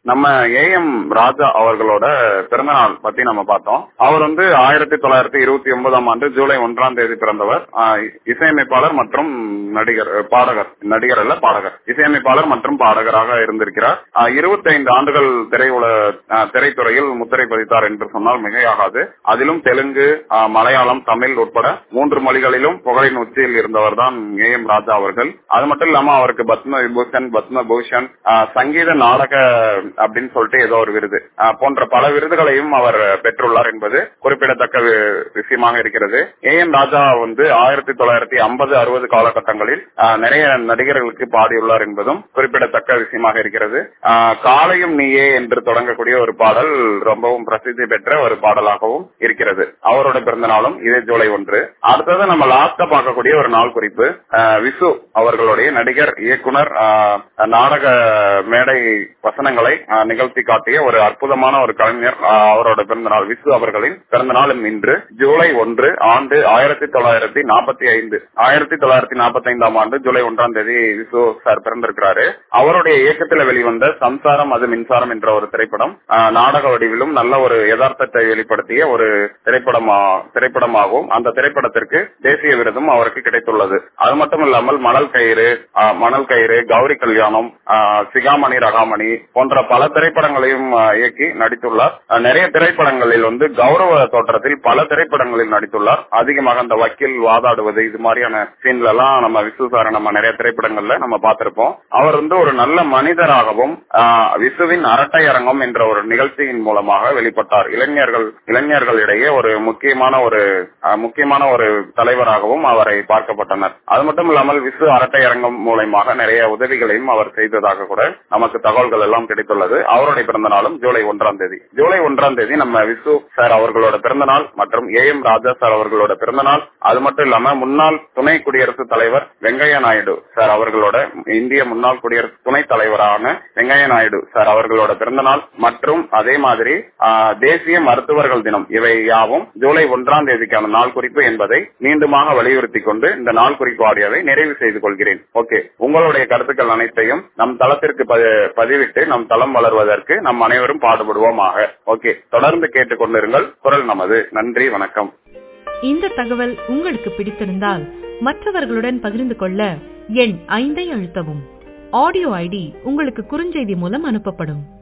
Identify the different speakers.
Speaker 1: நம்ம A M ராஜா அவர்களோட பிறந்தநாள் பத்தி நம்ம பார்த்தோம் அவர் வந்து ஆயிரத்தி தொள்ளாயிரத்தி இருபத்தி ஒன்பதாம் ஆண்டு ஜூலை ஒன்றாம் தேதி பிறந்தவர் ஆஹ் இசையமைப்பாளர் மற்றும் நடிகர் அஹ் பாடகர் நடிகர் அல்ல பாடகர் இசையமைப்பாளர் மற்றும் பாடகராக இருந்திருக்கிறார் இருபத்தி ஐந்து ஆண்டுகள் திரையுல ஆஹ் திரைத்துறையில் முத்திரை பதித்தார் என்று சொன்னால் மிகையாகாது அதிலும் தெலுங்கு ஆஹ் மலையாளம் தமிழ் உட்பட மூன்று மொழிகளிலும் புகழின் உச்சியில் இருந்தவர் தான் ஏ எம் ராஜா அவர்கள் அது மட்டும் இல்லாம அவருக்கு பத்ம விபூஷன் பத்ம பூஷன் ஆஹ் சங்கீத நாடக அப்படின்னு சொல்லிட்டு ஏதோ ஒரு விருது ஆஹ் போன்ற பல விருதுகளையும் அவர் பெற்றுள்ளார் என்பது குறிப்பிடத்தக்க வி- விஷயமாக இருக்கிறது ஏ எம் ராஜா வந்து ஆயிரத்தி தொள்ளாயிரத்தி ஐம்பது அறுபது காலகட்டங்களில் ஆஹ் நிறைய நடிகர்களுக்கு பாடியுள்ளார் என்பதும் குறிப்பிடத்தக்க விஷயமாக இருக்கிறது ஆஹ் காலையும் நீயே என்று தொடங்கக்கூடிய ஒரு பாடல் ரொம்பவும் பிரசித்தி பெற்ற ஒரு பாடலாகவும் இருக்கிறது அவரோட பிறந்த நாளும் இதே ஜூலை ஒன்று அடுத்தது நம்ம லாஸ்டா பார்க்கக்கூடிய ஒரு நாள் குறிப்பு ஆஹ் விசு அவர்களுடைய நடிகர் இயக்குனர் ஆஹ் நாடக மேடை வசனங்களை ஆஹ் நிகழ்த்தி காட்டிய ஒரு அற்புதமான ஒரு கலைஞர் ஆஹ் அவரோட பிறந்த நாள் விசு அவர்களின் பிறந்த நாளும் இன்று ஜூலை ஒன்று ஆண்டு ஆயிரத்தி தொள்ளாயிரத்தி நாற்பத்தி ஐந்து ஆயிரத்தி தொள்ளாயிரத்தி நாற்பத்தி ஐந்தாம் ஆண்டு ஜூலை ஒன்றாம் தேதி விசு சார் பிறந்திருக்கிறாரு அவருடைய இயக்கத்தில் வெளிவந்த சம்சாரம் அது மின்சாரம் என்ற ஒரு திரைப்படம் ஆஹ் நாடக வடிவிலும் நல்ல ஒரு யதார்த்தத்தை வெளிப்படுத்திய ஒரு திரைப்படமா திரைப்படமாகவும் அந்த திரைப்படத்திற்கு தேசிய விருதும் அவருக்கு கிடைத்துள்ளது அது மட்டும் இல்லாமல் மணல் கயிறு ஆஹ் மணல் கயிறு கௌரி கல்யாணம் ஆஹ் சிகாமணி ரகாமணி போன்ற பல திரைப்படங்களையும் ஆஹ் இயக்கி நடித்துள்ளார் ஆஹ் நிறைய திரைப்படங்களில் வந்து கௌரவ தோற்றத்தில் பல திரைப்படங்களில் நடித்துள்ளார் அதிகமாக அந்த வக்கீல் வாதாடுவது இது மாதிரியான சீன்ல எல்லாம் நம்ம விசு சாரை நம்ம நிறைய திரைப்படங்கள்ல நம்ம பார்த்திருப்போம் அவர் வந்து ஒரு நல்ல மனிதராகவும் ஆஹ் விசுவின் அரட்டை அரங்கம் என்ற ஒரு நிகழ்ச்சியின் மூலமாக வெளிப்பட்டார் இளைஞர்கள் இளைஞர்களிடையே ஒரு முக்கியமான ஒரு ஆஹ் முக்கியமான ஒரு தலைவராகவும் அவரை பார்க்கப்பட்டனர் அது மட்டும் இல்லாமல் விசு அரட்டை அரங்கம் மூலயமாக நிறைய உதவிகளையும் அவர் செய்ததாக கூட நமக்கு தகவல்கள் எல்லாம் கிடைத்துள்ளது அவருடைய பிறந்த நாளும் ஜூலை ஒன்றாம் தேதி ஜூலை ஒன்றாம் தேதி நம்ம விசு சார் அவர்களோட பிறந்த நாள் மற்றும் ஏ எம் ராஜா சார் அவர்களோட பிறந்த நாள் அது மட்டும் இல்லாம முன்னாள் துணை குடியரசுத் தலைவர் வெங்கையா நாயுடு சார் அவர்களோட இந்திய முன்னாள் குடியரசு துணைத் தலைவரான வெங்கையா நாயுடு சார் அவர்களோட பிறந்த நாள் மற்றும் அதே மாதிரி ஆஹ், தேசிய மருத்துவர்கள் தினம் இவை யாவும் ஜூலை ஒன்றாம் தேதிக்கான நாள் குறிப்பு என்பதை மீண்டுமாக வலியுறுத்தி கொண்டு இந்த நாள் குறிப்பு ஆடியோவை நிறைவு செய்து கொள்கிறேன் ஓகே உங்களுடைய கருத்துக்கள் அனைத்தையும் நம் தளத்திற்கு ப- பதிவிட்டு நம் தளம் வளர்வதற்கு நம் அனைவரும் பாடுபடுவோமாக ஓகே தொடர்ந்து கேட்டுக்கொண்டிருங்கள் குரல் நமது நன்றி வணக்கம்
Speaker 2: இந்த தகவல் உங்களுக்கு பிடித்திருந்தால் மற்றவர்களுடன் பகிர்ந்து கொள்ள எண் ஐந்தை அழுத்தவும் ஆடியோ ஐடி உங்களுக்கு குறுஞ்செய்தி மூலம் அனுப்பப்படும்